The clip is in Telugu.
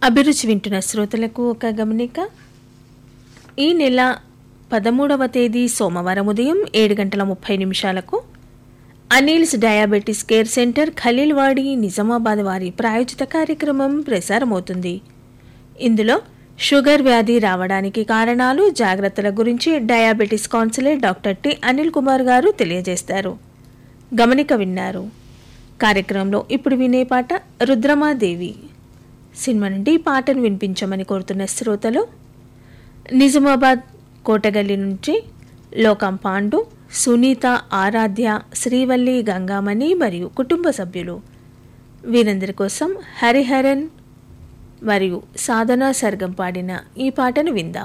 అభిరుచి వింటున్న శ్రోతలకు ఒక గమనిక ఈ నెల పదమూడవ తేదీ సోమవారం ఉదయం ఏడు గంటల ముప్పై నిమిషాలకు Anil's diabetes care centre Khaleelwadi Nizamabad వారి ప్రాయోజిత కార్యక్రమం ప్రసారమవుతుంది ఇందులో షుగర్ వ్యాధి రావడానికి కారణాలు జాగ్రత్తల గురించి diabetes counsellor doctor T Anil Kumar garu తెలియజేస్తారు గమనిక విన్నారు కార్యక్రమంలో ఇప్పుడు వినే పాట రుద్రమాదేవి సినిమా నుండి ఈ పాటను వినిపించమని కోరుతున్న శ్రోతలు నిజామాబాద్ కోటగల్లి నుంచి లోకం పాండు సునీత ఆరాధ్య శ్రీవల్లి గంగామణి మరియు కుటుంబ సభ్యులు వీరందరి కోసం హరిహరన్ మరియు సాధనా సర్గం పాడిన ఈ పాటను విందాం